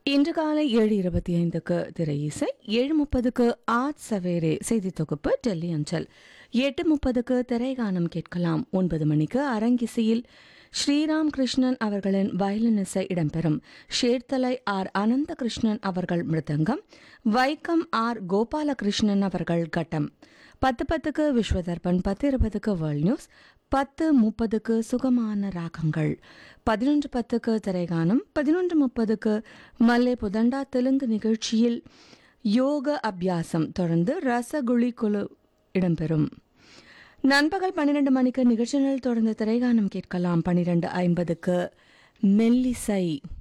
இன்று காலை ஏழு இருபத்தி ஐந்துக்கு திரை இசை ஏழு முப்பதுக்கு ஆட் சவேரே செய்தி தொகுப்பு டெல்லி அஞ்சல் எட்டு முப்பதுக்கு திரைகானம் கேட்கலாம் ஒன்பது மணிக்கு அரங்கிசையில் ஸ்ரீராம் கிருஷ்ணன் அவர்களின் வயலின் இசை இடம்பெறும் ஷேர்தலை ஆர் அனந்தகிருஷ்ணன் அவர்கள் மிருதங்கம் வைக்கம் ஆர் கோபாலகிருஷ்ணன் அவர்கள் கட்டம் பத்து பத்துக்கு விஸ்வதர்பன் பத்து இருபதுக்கு வேர்ல்ட் நியூஸ் பத்து முப்பதுக்கு சுகமான ராகங்கள் பதினொன்று பத்துக்கு திரைகானம் பதினொன்று முப்பதுக்கு மல்லே புதண்டா தெலுங்கு நிகழ்ச்சியில் யோக அபியாசம் தொடர்ந்து ரசகுழி குழு இடம்பெறும் நண்பகல் பன்னிரண்டு மணிக்கு நிகழ்ச்சிகள் தொடர்ந்து திரைகானம் கேட்கலாம் பன்னிரண்டு ஐம்பதுக்கு மெல்லிசை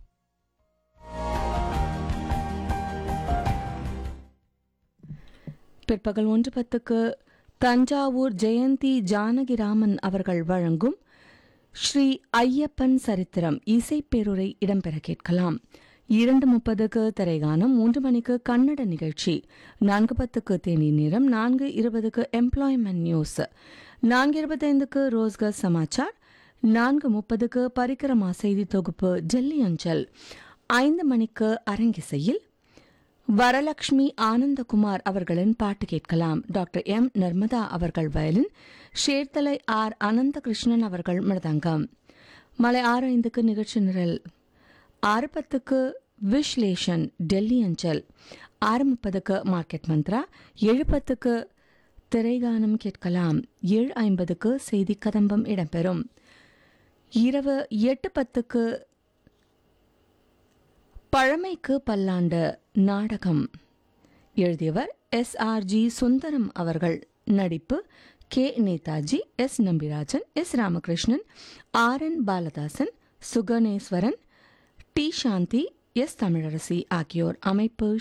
பிற்பகல் ஒன்று பத்துக்கு தஞ்சாவூர் ஜெயந்தி ஜானகிராமன் அவர்கள் வழங்கும் ஸ்ரீ ஐயப்பன் சரித்திரம் இசைப்பேருரை இடம்பெற கேட்கலாம் இரண்டு முப்பதுக்கு திரைகானம் மூன்று மணிக்கு கன்னட நிகழ்ச்சி நான்கு பத்துக்கு தேனி நேரம் நான்கு இருபதுக்கு எம்ப்ளாய்மெண்ட் நியூஸ் நான்கு இருபத்தைந்துக்கு ரோஸ்கர் சமாச்சார் நான்கு முப்பதுக்கு பரிக்கிரமா செய்தி தொகுப்பு ஜெல்லி அஞ்சல் ஐந்து மணிக்கு அரங்கிசையில் வரலட்சுமி ஆனந்தகுமார் அவர்களின் பாட்டு கேட்கலாம் டாக்டர் எம் நர்மதா அவர்கள் வயலின் ஷேர்தலை ஆர் அனந்தகிருஷ்ணன் அவர்கள் மிருதங்கம் மலை ஆறு ஐந்துக்கு நிகழ்ச்சி நிரல் ஆறு பத்துக்கு விஷ்லேஷன் டெல்லி அஞ்சல் ஆறு முப்பதுக்கு மார்க்கெட் மந்த்ரா ஏழு பத்துக்கு திரைகானம் கேட்கலாம் ஏழு ஐம்பதுக்கு செய்தி கதம்பம் இடம்பெறும் இரவு எட்டு பத்துக்கு பழமைக்கு பல்லாண்டு நாடகம் எழுதியவர் எஸ் ஆர் ஜி சுந்தரம் அவர்கள் நடிப்பு K Netaji S Nambirajan S Ramakrishnan R N Balathasan Suganeswaran D Shanthi S Tamilarasi ஆகியோர் அமைப்பு